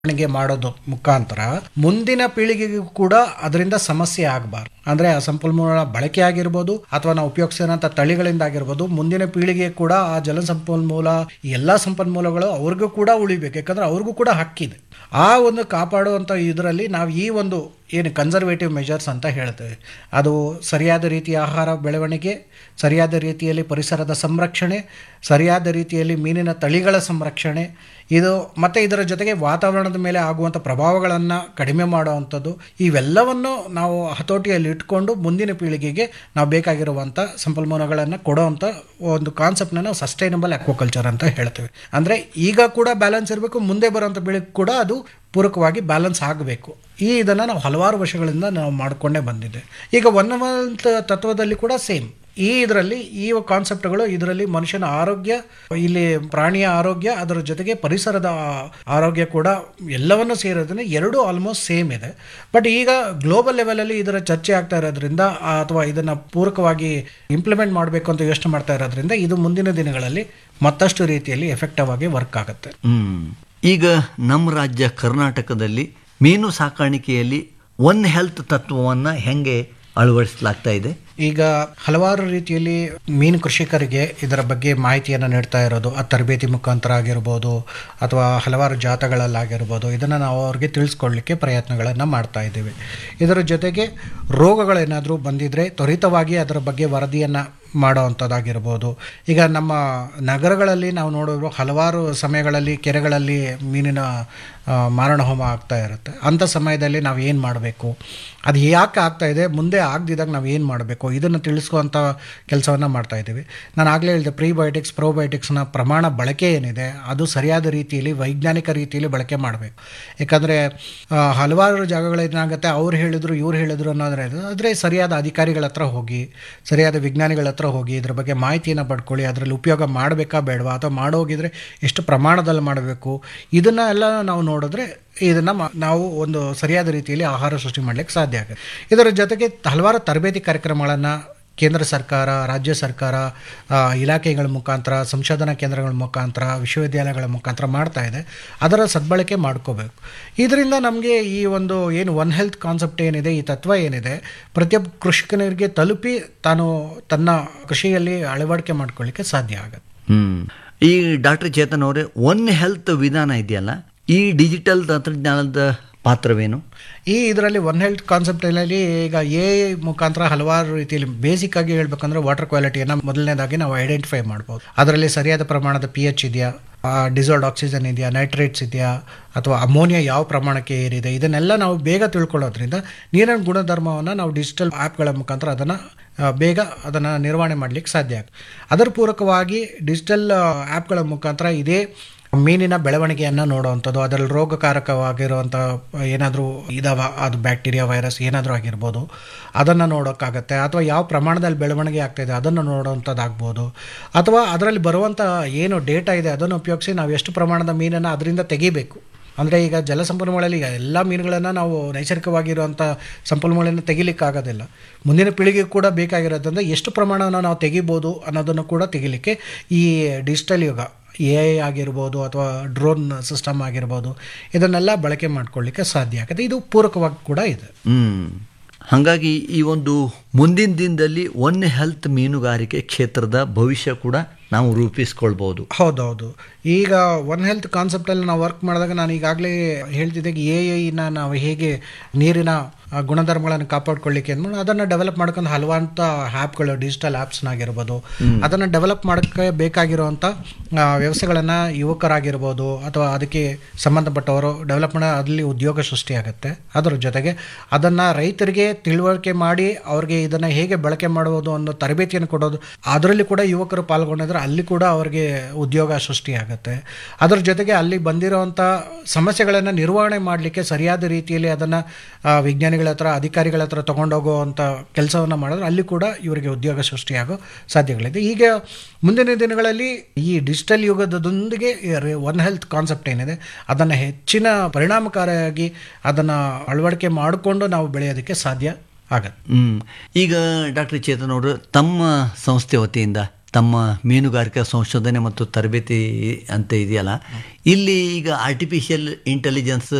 ಬೆಳವಣಿಗೆ ಮಾಡೋದು ಮುಖಾಂತರ ಮುಂದಿನ ಪೀಳಿಗೆಗೂ ಕೂಡ ಅದರಿಂದ ಸಮಸ್ಯೆ ಆಗಬಾರ್ದು ಅಂದ್ರೆ ಆ ಸಂಪನ್ಮೂಲ ಬಳಕೆ ಆಗಿರ್ಬೋದು ಅಥವಾ ನಾವು ಉಪಯೋಗಿಸಿದಂಥ ತಳಿಗಳಿಂದ ಆಗಿರ್ಬೋದು ಮುಂದಿನ ಪೀಳಿಗೆ ಕೂಡ ಆ ಜಲ ಸಂಪನ್ಮೂಲ ಈ ಎಲ್ಲಾ ಸಂಪನ್ಮೂಲಗಳು ಅವ್ರಿಗೂ ಕೂಡ ಉಳಿಬೇಕು ಯಾಕಂದ್ರೆ ಅವ್ರಿಗೂ ಕೂಡ ಹಕ್ಕಿದೆ ಆ ಒಂದು ಕಾಪಾಡುವಂಥ ಇದರಲ್ಲಿ ನಾವು ಈ ಒಂದು ಏನು ಕನ್ಸರ್ವೇಟಿವ್ ಮೆಜರ್ಸ್ ಅಂತ ಹೇಳ್ತೇವೆ ಅದು ಸರಿಯಾದ ರೀತಿಯ ಆಹಾರ ಬೆಳವಣಿಗೆ ಸರಿಯಾದ ರೀತಿಯಲ್ಲಿ ಪರಿಸರದ ಸಂರಕ್ಷಣೆ ಸರಿಯಾದ ರೀತಿಯಲ್ಲಿ ಮೀನಿನ ತಳಿಗಳ ಸಂರಕ್ಷಣೆ ಇದು ಮತ್ತು ಇದರ ಜೊತೆಗೆ ವಾತಾವರಣದ ಮೇಲೆ ಆಗುವಂಥ ಪ್ರಭಾವಗಳನ್ನು ಕಡಿಮೆ ಮಾಡುವಂಥದ್ದು ಇವೆಲ್ಲವನ್ನು ನಾವು ಹತೋಟಿಯಲ್ಲಿ ಇಟ್ಕೊಂಡು ಮುಂದಿನ ಪೀಳಿಗೆಗೆ ನಾವು ಬೇಕಾಗಿರುವಂಥ ಸಂಪನ್ಮೂಲಗಳನ್ನು ಕೊಡುವಂಥ ಒಂದು ಕಾನ್ಸೆಪ್ಟ್ನ ನಾವು ಸಸ್ಟೈನಬಲ್ ಅಕ್ವಾಕಲ್ಚರ್ ಅಂತ ಹೇಳ್ತೇವೆ ಅಂದರೆ ಈಗ ಕೂಡ ಬ್ಯಾಲೆನ್ಸ್ ಇರಬೇಕು ಮುಂದೆ ಬರುವಂಥ ಪೀಳಿಗೆ ಕೂಡ ಅದು ಪೂರಕವಾಗಿ ಬ್ಯಾಲೆನ್ಸ್ ಆಗಬೇಕು ಈ ಇದನ್ನು ನಾವು ಹಲವಾರು ವರ್ಷಗಳಿಂದ ನಾವು ಮಾಡಿಕೊಂಡೇ ಬಂದಿದೆ ಈಗ ಒನ್ನವಂತ ತತ್ವದಲ್ಲಿ ಕೂಡ ಸೇಮ್ ಈ ಇದರಲ್ಲಿ ಈ ಕಾನ್ಸೆಪ್ಟ್ಗಳು ಇದರಲ್ಲಿ ಮನುಷ್ಯನ ಆರೋಗ್ಯ ಇಲ್ಲಿ ಪ್ರಾಣಿಯ ಆರೋಗ್ಯ ಅದರ ಜೊತೆಗೆ ಪರಿಸರದ ಆರೋಗ್ಯ ಕೂಡ ಎಲ್ಲವನ್ನು ಸೇರೋದ್ರಿಂದ ಎರಡೂ ಆಲ್ಮೋಸ್ಟ್ ಸೇಮ್ ಇದೆ ಬಟ್ ಈಗ ಗ್ಲೋಬಲ್ ಲೆವೆಲಲ್ಲಿ ಇದರ ಚರ್ಚೆ ಆಗ್ತಾ ಇರೋದ್ರಿಂದ ಆ, ಅಥವಾ ಇದನ್ನು ಪೂರಕವಾಗಿ ಇಂಪ್ಲಿಮೆಂಟ್ ಮಾಡಬೇಕು ಅಂತ ಯೋಚನೆ ಮಾಡ್ತಾ ಇರೋದ್ರಿಂದ ಇದು ಮುಂದಿನ ದಿನಗಳಲ್ಲಿ ಮತ್ತಷ್ಟು ರೀತಿಯಲ್ಲಿ ಎಫೆಕ್ಟಿವ್ ಆಗಿ ವರ್ಕ್ ಆಗುತ್ತೆ ಹ್ಮ್. ಈಗ ನಮ್ಮ ರಾಜ್ಯ ಕರ್ನಾಟಕದಲ್ಲಿ ಮೀನು ಸಾಕಾಣಿಕೆಯಲ್ಲಿ ಒನ್ ಹೆಲ್ತ್ ತತ್ವವನ್ನು ಹೆಂಗೆ ಅಳವಡಿಸಲಾಗ್ತಾ ಇದೆ ಈಗ ಹಲವಾರು ರೀತಿಯಲ್ಲಿ ಮೀನು ಕೃಷಿಕರಿಗೆ ಇದರ ಬಗ್ಗೆ ಮಾಹಿತಿಯನ್ನು ನೀಡ್ತಾ ಇರೋದು ಆ ತರಬೇತಿ ಮುಖಾಂತರ ಆಗಿರ್ಬೋದು ಅಥವಾ ಹಲವಾರು ಜಾತಗಳಲ್ಲಾಗಿರ್ಬೋದು ಇದನ್ನು ನಾವು ಅವ್ರಿಗೆ ತಿಳಿಸ್ಕೊಡ್ಲಿಕ್ಕೆ ಪ್ರಯತ್ನಗಳನ್ನು ಮಾಡ್ತಾ ಇದ್ದೀವಿ ಇದರ ಜೊತೆಗೆ ರೋಗಗಳೇನಾದರೂ ಬಂದಿದ್ದರೆ ತ್ವರಿತವಾಗಿ ಅದರ ಬಗ್ಗೆ ವರದಿಯನ್ನು ಮಾಡೋ ಅಂಥದ್ದಾಗಿರ್ಬೋದು ಈಗ ನಮ್ಮ ನಗರಗಳಲ್ಲಿ ನಾವು ನೋಡಿದ್ರು ಹಲವಾರು ಸಮಯಗಳಲ್ಲಿ ಕೆರೆಗಳಲ್ಲಿ ಮೀನಿನ ಆ, ಮಾರಣ ಹೋಮ ಆಗ್ತಾ ಇರುತ್ತೆ ಅಂಥ ಸಮಯದಲ್ಲಿ ನಾವು ಏನು ಮಾಡಬೇಕು ಅದು ಯಾಕೆ ಆಗ್ತಾ ಇದೆ ಮುಂದೆ ಆಗದಿದ್ದಾಗ ನಾವು ಏನು ಮಾಡಬೇಕು ಇದನ್ನು ತಿಳಿಸುವಂಥ ಕೆಲಸವನ್ನು ಮಾಡ್ತಾ ಇದ್ದೀವಿ ನಾನು ಆಗಲೇ ಹೇಳಿದೆ ಪ್ರೀಬಯೋಟಿಕ್ಸ್ ಪ್ರೋಬಯೋಟಿಕ್ಸ್ನ ಪ್ರಮಾಣ ಬಳಕೆ ಏನಿದೆ ಅದು ಸರಿಯಾದ ರೀತಿಯಲ್ಲಿ ವೈಜ್ಞಾನಿಕ ರೀತಿಯಲ್ಲಿ ಬಳಕೆ ಮಾಡಬೇಕು ಯಾಕಂದರೆ ಹಲವಾರು ಜಾಗಗಳೇನಾಗುತ್ತೆ ಅವ್ರು ಹೇಳಿದ್ರು ಇವ್ರು ಹೇಳಿದ್ರು ಅನ್ನೋದ್ರೆ ಆದರೆ ಸರಿಯಾದ ಅಧಿಕಾರಿಗಳ ಹತ್ರ ಹೋಗಿ ಸರಿಯಾದ ವಿಜ್ಞಾನಿಗಳ ಹತ್ರ ಹೋಗಿ ಇದ್ರ ಬಗ್ಗೆ ಮಾಹಿತಿಯನ್ನು ಪಡ್ಕೊಳ್ಳಿ ಅದರಲ್ಲಿ ಉಪಯೋಗ ಮಾಡಬೇಕಾ ಬೇಡವಾ ಅಥವಾ ಮಾಡೋಗಿದ್ರೆ ಎಷ್ಟು ಪ್ರಮಾಣದಲ್ಲಿ ಮಾಡಬೇಕು ಇದನ್ನ ಎಲ್ಲ ನಾವು ನೋಡಿದ್ರೆ ಇದನ್ನು ನಾವು ಒಂದು ಸರಿಯಾದ ರೀತಿಯಲ್ಲಿ ಆಹಾರ ಸೃಷ್ಟಿ ಮಾಡಲಿಕ್ಕೆ ಸಾಧ್ಯ ಆಗುತ್ತೆ ಇದರ ಜೊತೆಗೆ ಹಲವಾರು ತರಬೇತಿ ಕಾರ್ಯಕ್ರಮಗಳನ್ನು ಕೇಂದ್ರ ಸರ್ಕಾರ ರಾಜ್ಯ ಸರ್ಕಾರ ಆ, ಇಲಾಖೆಗಳ ಮುಖಾಂತರ ಸಂಶೋಧನಾ ಕೇಂದ್ರಗಳ ಮುಖಾಂತರ ವಿಶ್ವವಿದ್ಯಾಲಯಗಳ ಮುಖಾಂತರ ಮಾಡ್ತಾ ಇದೆ ಅದರ ಸದ್ಬಳಕೆ ಮಾಡ್ಕೋಬೇಕು ಇದರಿಂದ ನಮಗೆ ಈ ಒಂದು ಏನು ಒನ್ ಹೆಲ್ತ್ ಕಾನ್ಸೆಪ್ಟ್ ಏನಿದೆ ಈ ತತ್ವ ಏನಿದೆ ಪ್ರತಿಯೊಬ್ಬ ಕೃಷಿಕನಿಗೆ ತಲುಪಿ ತಾನು ತನ್ನ ಕೃಷಿಯಲ್ಲಿ ಅಳವಡಿಕೆ ಮಾಡ್ಕೊಳ್ಳಿಕ್ಕೆ ಸಾಧ್ಯ ಆಗುತ್ತೆ ಹ್ಮ್ ಈ ಡಾಕ್ಟರ್ ಚೇತನ್ ಅವರೇ ಒನ್ ಹೆಲ್ತ್ ವಿಧಾನ ಇದೆಯಲ್ಲ ಈ ಡಿಜಿಟಲ್ ತಂತ್ರಜ್ಞಾನದ ಪಾತ್ರವೇನು ಈ ಇದರಲ್ಲಿ ಒನ್ ಹೆಲ್ತ್ ಕಾನ್ಸೆಪ್ಟಲ್ಲಿ ಈಗ ಎ ಮುಖಾಂತರ ಹಲವಾರು ರೀತಿಯಲ್ಲಿ ಬೇಸಿಕ್ ಆಗಿ ಹೇಳ್ಬೇಕಂದ್ರೆ ವಾಟರ್ ಕ್ವಾಲಿಟಿಯನ್ನು ಮೊದಲನೇದಾಗಿ ನಾವು ಐಡೆಂಟಿಫೈ ಮಾಡ್ಬೋದು ಅದರಲ್ಲಿ ಸರಿಯಾದ ಪ್ರಮಾಣದ ಪಿ ಎಚ್ ಇದೆಯಾ ಡಿಸಾಲ್ಡ್ ಆಕ್ಸಿಜನ್ ಇದೆಯಾ ನೈಟ್ರೇಟ್ಸ್ ಇದೆಯಾ ಅಥವಾ ಅಮೋನಿಯಾ ಯಾವ ಪ್ರಮಾಣಕ್ಕೆ ಏರಿದೆ ಇದನ್ನೆಲ್ಲ ನಾವು ಬೇಗ ತಿಳ್ಕೊಳ್ಳೋದ್ರಿಂದ ನೀರಿನ ಗುಣಧರ್ಮವನ್ನು ನಾವು ಡಿಜಿಟಲ್ ಆ್ಯಪ್ಗಳ ಮುಖಾಂತರ ಅದನ್ನು ಬೇಗ ಅದನ್ನು ನಿರ್ವಹಣೆ ಮಾಡಲಿಕ್ಕೆ ಸಾಧ್ಯ ಆಗುತ್ತೆ ಅದರ ಪೂರಕವಾಗಿ ಡಿಜಿಟಲ್ ಆ್ಯಪ್ಗಳ ಮುಖಾಂತರ ಇದೇ ಮೀನಿನ ಬೆಳವಣಿಗೆಯನ್ನು ನೋಡುವಂಥದ್ದು ಅದರಲ್ಲಿ ರೋಗಕಾರಕವಾಗಿರುವಂಥ ಏನಾದರೂ ಇದಾವ ಅದು ಬ್ಯಾಕ್ಟೀರಿಯಾ ವೈರಸ್ ಏನಾದರೂ ಆಗಿರ್ಬೋದು ಅದನ್ನು ನೋಡೋಕ್ಕಾಗತ್ತೆ ಅಥವಾ ಯಾವ ಪ್ರಮಾಣದಲ್ಲಿ ಬೆಳವಣಿಗೆ ಆಗ್ತಾಯಿದೆ ಅದನ್ನು ನೋಡೋವಂಥದ್ದಾಗ್ಬೋದು ಅಥವಾ ಅದರಲ್ಲಿ ಬರುವಂಥ ಏನು ಡೇಟಾ ಇದೆ ಅದನ್ನು ಉಪಯೋಗಿಸಿ ನಾವು ಎಷ್ಟು ಪ್ರಮಾಣದ ಮೀನನ್ನು ಅದರಿಂದ ತೆಗಿಬೇಕು ಅಂದರೆ ಈಗ ಜಲಸಂಪನ್ಮೂಲದಲ್ಲಿ ಈಗ ಎಲ್ಲ ಮೀನುಗಳನ್ನು ನಾವು ನೈಸರ್ಗಿಕವಾಗಿರುವಂಥ ಸಂಪನ್ಮೂಲನ ತೆಗಿಲಿಕ್ಕಾಗೋದಿಲ್ಲ ಮುಂದಿನ ಪೀಳಿಗೆಗೆ ಕೂಡ ಬೇಕಾಗಿರೋದ್ರಿಂದ ಎಷ್ಟು ಪ್ರಮಾಣವನ್ನು ನಾವು ತೆಗಿಬೋದು ಅನ್ನೋದನ್ನು ಕೂಡ ತೆಗಿಲಿಕ್ಕೆ ಈ ಡಿಜಿಟಲ್ ಯುಗ ಎ ಐ ಆಗಿರ್ಬೋದು ಅಥವಾ ಡ್ರೋನ್ ಸಿಸ್ಟಮ್ ಆಗಿರ್ಬೋದು ಇದನ್ನೆಲ್ಲ ಬಳಕೆ ಮಾಡ್ಕೊಳ್ಳಿಕ್ಕೆ ಸಾಧ್ಯ ಆಗುತ್ತೆ ಇದು ಪೂರಕವಾಗಿ ಕೂಡ ಇದೆ ಹ್ಮ್ ಹಾಗಾಗಿ ಈ ಒಂದು ಮುಂದಿನ ದಿನದಲ್ಲಿ ಒನ್ ಹೆಲ್ತ್ ಮೀನುಗಾರಿಕೆ ಕ್ಷೇತ್ರದ ಭವಿಷ್ಯ ಕೂಡ ನಾವು ರೂಪಿಸ್ಕೊಳ್ಬೋದು ಹೌದೌದು ಈಗ ಒನ್ ಹೆಲ್ತ್ ಕಾನ್ಸೆಪ್ಟಲ್ಲಿ ನಾವು ವರ್ಕ್ ಮಾಡಿದಾಗ ನಾನು ಈಗಾಗಲೇ ಹೇಳ್ತಿದ್ದೆ ಎ ಐನ ನಾವು ಹೇಗೆ ನೀರಿನ ಆ, ಗುಣಧರ್ಮಗಳನ್ನು ಕಾಪಾಡ್ಕೊಳ್ಳಿಕ್ಕೆ ಅಂದ್ಬಿಟ್ಟು ಅದನ್ನು ಡೆವಲಪ್ ಮಾಡ್ಕೊಂಡು ಹಲವಂತ ಆ್ಯಪ್ಗಳು ಡಿಜಿಟಲ್ ಆ್ಯಪ್ಸ್ನಾಗಿರ್ಬೋದು ಅದನ್ನು ಡೆವಲಪ್ ಮಾಡೋಕ್ಕೆ ಬೇಕಾಗಿರುವಂಥ ಆ, ವ್ಯವಸ್ಥೆಗಳನ್ನು ಯುವಕರಾಗಿರ್ಬೋದು ಅಥವಾ ಅದಕ್ಕೆ ಸಂಬಂಧಪಟ್ಟವರು ಡೆವಲಪ್ ಮಾಡೋ ಅಲ್ಲಿ ಉದ್ಯೋಗ ಸೃಷ್ಟಿಯಾಗುತ್ತೆ ಅದರ ಜೊತೆಗೆ ಅದನ್ನು ರೈತರಿಗೆ ತಿಳುವಳಿಕೆ ಮಾಡಿ ಅವ್ರಿಗೆ ಇದನ್ನು ಹೇಗೆ ಬಳಕೆ ಮಾಡುವುದು ಅನ್ನೋ ತರಬೇತಿಯನ್ನು ಕೊಡೋದು ಅದರಲ್ಲಿ ಕೂಡ ಯುವಕರು ಪಾಲ್ಗೊಂಡಿದ್ರೆ ಅಲ್ಲಿ ಕೂಡ ಅವರಿಗೆ ಉದ್ಯೋಗ ಸೃಷ್ಟಿಯಾಗುತ್ತೆ ಅದರ ಜೊತೆಗೆ ಅಲ್ಲಿ ಬಂದಿರೋವಂಥ ಸಮಸ್ಯೆಗಳನ್ನು ನಿರ್ವಹಣೆ ಮಾಡಲಿಕ್ಕೆ ಸರಿಯಾದ ರೀತಿಯಲ್ಲಿ ಅದನ್ನು ವಿಜ್ಞಾನಿಗಳ ಹತ್ರ ಅಧಿಕಾರಿಗಳ ಹತ್ರ ತೊಗೊಂಡೋಗುವಂಥ ಕೆಲಸವನ್ನು ಮಾಡಿದ್ರೆ ಅಲ್ಲಿ ಕೂಡ ಇವರಿಗೆ ಉದ್ಯೋಗ ಸೃಷ್ಟಿಯಾಗೋ ಸಾಧ್ಯತೆಗಳಿದೆ ಈಗ ಮುಂದಿನ ದಿನಗಳಲ್ಲಿ ಈ ಡಿಜಿಟಲ್ ಯುಗದೊಂದಿಗೆ ಒನ್ ಹೆಲ್ತ್ ಕಾನ್ಸೆಪ್ಟ್ ಏನಿದೆ ಅದನ್ನು ಹೆಚ್ಚಿನ ಪರಿಣಾಮಕಾರಿಯಾಗಿ ಅದನ್ನು ಅಳವಡಿಕೆ ಮಾಡಿಕೊಂಡು ನಾವು ಬೆಳೆಯೋದಕ್ಕೆ ಸಾಧ್ಯ ಆಗತ್ತೆ ಹ್ಮ್ ಈಗ ಡಾಕ್ಟರ್ ಚೇತನ್ ಅವರು ತಮ್ಮ ಸಂಸ್ಥೆ ವತಿಯಿಂದ ತಮ್ಮ ಮೀನುಗಾರಿಕಾ ಸಂಶೋಧನೆ ಮತ್ತು ತರಬೇತಿ ಅಂತ ಇದೆಯಲ್ಲ ಇಲ್ಲಿ ಈಗ ಆರ್ಟಿಫಿಷಿಯಲ್ ಇಂಟೆಲಿಜೆನ್ಸ್